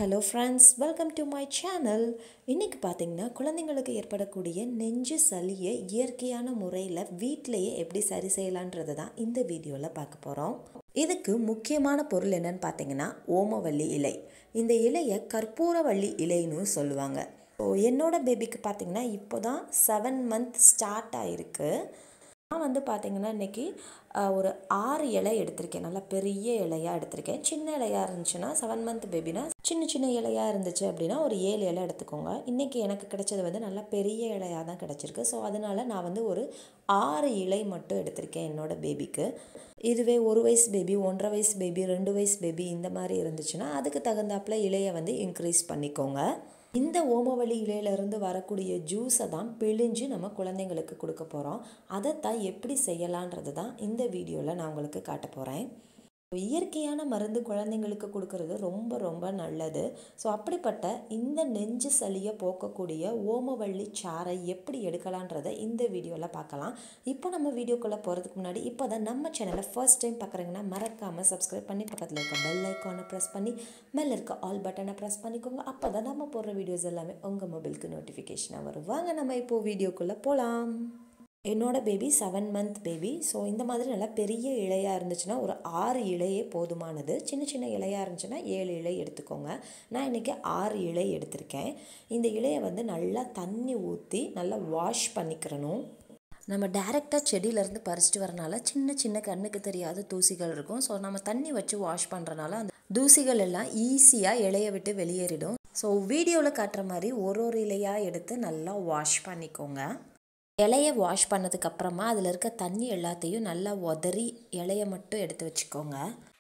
hello friends welcome to my channel இன்றைக்கி பார்த்தீங்கன்னா குழந்தைங்களுக்கு ஏற்படக்கூடிய நெஞ்சு சளியை இயற்கையான முறையில் வீட்டிலையே எப்படி சரி செய்யலான்றது தான் இந்த வீடியோவில் பார்க்க போகிறோம் இதுக்கு முக்கியமான பொருள் என்னன்னு பார்த்தீங்கன்னா ஓமவல்லி இலை இந்த இலையை கற்பூரவள்ளி இலைன்னு சொல்லுவாங்க ஸோ என்னோட பேபிக்கு பார்த்தீங்கன்னா இப்போ தான் செவன் மந்த் ஸ்டார்ட் ஆகிருக்கு நான் வந்து பார்த்தீங்கன்னா இன்றைக்கி ஒரு ஆறு இலை எடுத்திருக்கேன் நல்லா பெரிய இலையாக எடுத்திருக்கேன் சின்ன இலையாக இருந்துச்சுன்னா செவன் மந்த் பேபினா சின்ன சின்ன இலையாக இருந்துச்சு அப்படின்னா ஒரு ஏழு இலை எடுத்துக்கோங்க இன்றைக்கி எனக்கு கிடைச்சது வந்து நல்லா பெரிய இலையாக தான் கிடச்சிருக்கு ஸோ அதனால் நான் வந்து ஒரு ஆறு இலை மட்டும் எடுத்திருக்கேன் என்னோட பேபிக்கு இதுவே ஒரு வயசு பேபி ஒன்றரை வயசு பேபி ரெண்டு வயசு பேபி இந்த மாதிரி இருந்துச்சுன்னா அதுக்கு தகுந்தாப்புல இலையை வந்து இன்க்ரீஸ் பண்ணிக்கோங்க இந்த ஓமவல்லி இலையிலேருந்து வரக்கூடிய ஜூஸை தான் பிழிஞ்சு நம்ம குழந்தைங்களுக்கு கொடுக்க போகிறோம் அதைத்தான் எப்படி செய்யலான்றது தான் இந்த வீடியோவில் நான் உங்களுக்கு காட்ட போகிறேன் இயற்கையான மருந்து குழந்தைங்களுக்கு கொடுக்கறது ரொம்ப ரொம்ப நல்லது ஸோ அப்படிப்பட்ட இந்த நெஞ்சு சளியை போக்கக்கூடிய ஓமவள்ளி சாறை எப்படி எடுக்கலான்றதை இந்த வீடியோவில் பார்க்கலாம் இப்போ நம்ம வீடியோக்குள்ளே போகிறதுக்கு முன்னாடி இப்போ தான் நம்ம சேனலை ஃபர்ஸ்ட் டைம் பார்க்குறீங்கன்னா மறக்காமல் சப்ஸ்கிரைப் பண்ணி பக்கத்தில் இருக்க பெல் ஐக்கானை ப்ரெஸ் பண்ணி மேலே இருக்க ஆல் பட்டனை ப்ரெஸ் பண்ணிக்கோங்க அப்போ தான் நம்ம போடுற வீடியோஸ் எல்லாமே உங்கள் மொபைலுக்கு நோட்டிஃபிகேஷனாக வரும் வாங்க நம்ம இப்போது வீடியோக்குள்ளே போகலாம் என்னோட baby seven month baby so இந்த மாதிரி நல்லா பெரிய இலையாக இருந்துச்சுன்னா ஒரு ஆறு இலையே போதுமானது சின்ன சின்ன இலையாக இருந்துச்சுன்னா ஏழு இலை எடுத்துக்கோங்க நான் இன்றைக்கி ஆறு இலை எடுத்திருக்கேன் இந்த இலையை வந்து நல்லா தண்ணி ஊற்றி நல்லா வாஷ் பண்ணிக்கிறணும் நம்ம டேரெக்டாக செடியிலேருந்து பறிச்சிட்டு வரனால சின்ன சின்ன கண்ணுக்கு தெரியாத தூசிகள் இருக்கும் ஸோ நம்ம தண்ணி வச்சு வாஷ் பண்ணுறனால அந்த தூசிகள் எல்லாம் ஈஸியாக இலையை விட்டு வெளியேறிடும் ஸோ வீடியோவில் காட்டுற மாதிரி ஒரு ஒரு இலையாக எடுத்து நல்லா வாஷ் பண்ணிக்கோங்க இலையை வாஷ் பண்ணதுக்கப்புறமா அதில் இருக்க தண்ணி எல்லாத்தையும் நல்லா உதறி இலையை மட்டும் எடுத்து வச்சுக்கோங்க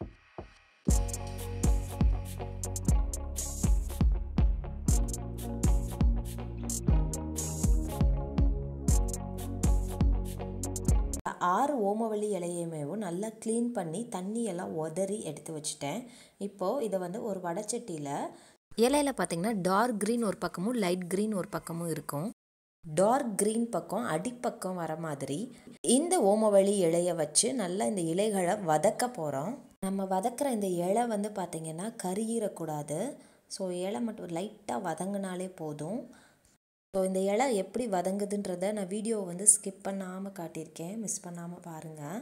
ஆறு ஓமவல்லி இலையுமேவும் நல்லா க்ளீன் பண்ணி தண்ணியெல்லாம் உதறி எடுத்து வச்சுட்டேன் இப்போது இதை வந்து ஒரு வடச்சட்டியில் இலையில் பார்த்தீங்கன்னா டார்க் க்ரீன் ஒரு பக்கமும் லைட் க்ரீன் ஒரு பக்கமும் இருக்கும் டார்க் க்ரீன் பக்கம் அடிப்பக்கம் வர மாதிரி இந்த ஓமவழி இலையை வச்சு நல்லா இந்த இலைகளை வதக்க போகிறோம் நம்ம வதக்கிற இந்த இலை வந்து பார்த்திங்கன்னா கருகிடக்கூடாது ஸோ இலை மட்டும் லைட்டாக வதங்கினாலே போதும் ஸோ இந்த இலை எப்படி வதங்குதுன்றதை நான் வீடியோவை வந்து ஸ்கிப் பண்ணாமல் காட்டியிருக்கேன் மிஸ் பண்ணாமல் பாருங்கள்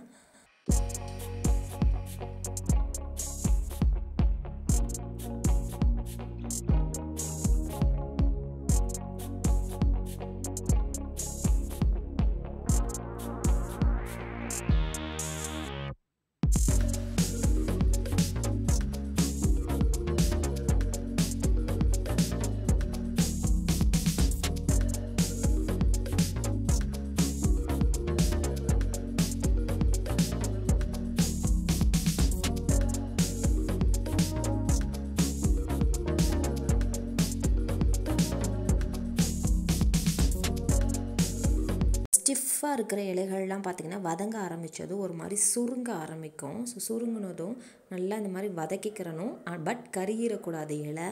ஸ்டிஃபாக இருக்கிற இலைகள்லாம் பார்த்திங்கன்னா வதங்க ஆரம்பித்ததும் ஒரு மாதிரி சுருங்க ஆரம்பிக்கும் ஸோ சுருங்கினதும் நல்லா இந்த மாதிரி வதக்கிக்கிறணும் பட் கருகிடக்கூடாது இலை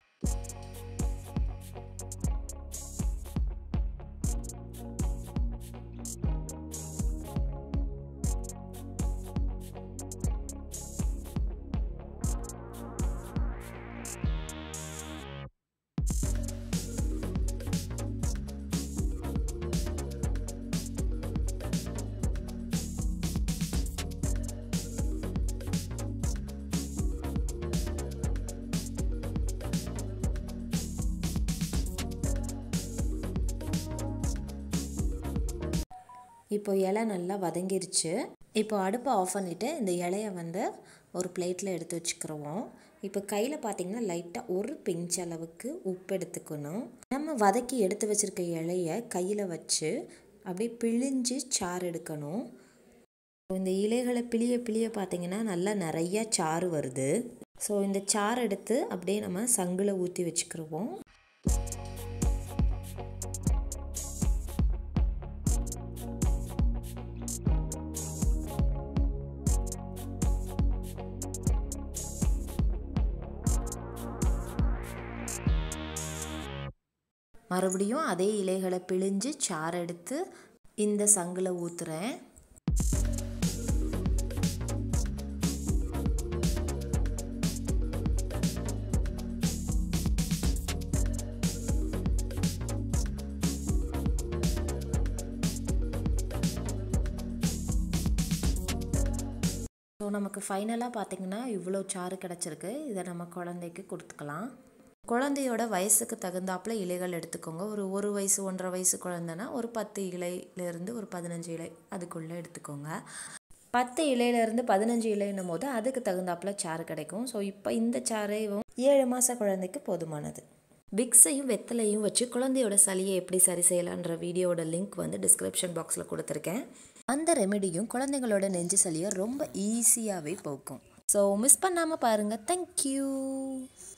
இப்போ இலை நல்லா வதங்கிருச்சு இப்போ அடுப்பை ஆஃப் பண்ணிவிட்டு இந்த இலையை வந்து ஒரு பிளேட்டில் எடுத்து வச்சுக்கிறோம் இப்போ கையில் பார்த்திங்கன்னா லைட்டாக ஒரு பிஞ்ச் அளவுக்கு உப்பு எடுத்துக்கணும் நம்ம வதக்கி எடுத்து வச்சுருக்க இலையை கையில் வச்சு அப்படியே பிழிஞ்சு சாறு எடுக்கணும் இந்த இலைகளை பிழிய பிழிய பார்த்திங்கன்னா நல்லா நிறையா சாறு வருது ஸோ இந்த சாறு எடுத்து அப்படியே நம்ம சங்கில் ஊற்றி வச்சுக்கிருவோம் மறுபடியும் அதே இலைகளை பிழிஞ்சு சாறு எடுத்து இந்த சங்கில் ஊற்றுறேன் ஸோ நமக்கு ஃபைனலாக பார்த்திங்கன்னா இவ்வளோ சாறு கிடச்சிருக்கு இதை நம்ம குழந்தைக்கு கொடுத்துக்கலாம் குழந்தையோட வயசுக்கு தகுந்தாப்புல இலைகள் எடுத்துக்கோங்க ஒரு ஒரு வயசு ஒன்றரை வயசு குழந்தைனா ஒரு பத்து இலையிலேருந்து ஒரு பதினஞ்சு இலை அதுக்குள்ளே எடுத்துக்கோங்க பத்து இலையிலேருந்து பதினஞ்சு இலைன்னும் போது அதுக்கு தகுந்தாப்புல சாறு கிடைக்கும் ஸோ இப்போ இந்த சாறு ஏழு மாத குழந்தைக்கு போதுமானது விக்ஸையும் வெத்தலையும் வச்சு குழந்தையோட சளியை எப்படி சரி செய்யலான்ற வீடியோட லிங்க் வந்து டிஸ்கிரிப்ஷன் பாக்ஸில் கொடுத்துருக்கேன் அந்த ரெமெடியும் குழந்தைங்களோட நெஞ்சு சளியை ரொம்ப ஈஸியாகவே போக்கும் ஸோ மிஸ் பண்ணாமல் பாருங்கள் தேங்க்யூ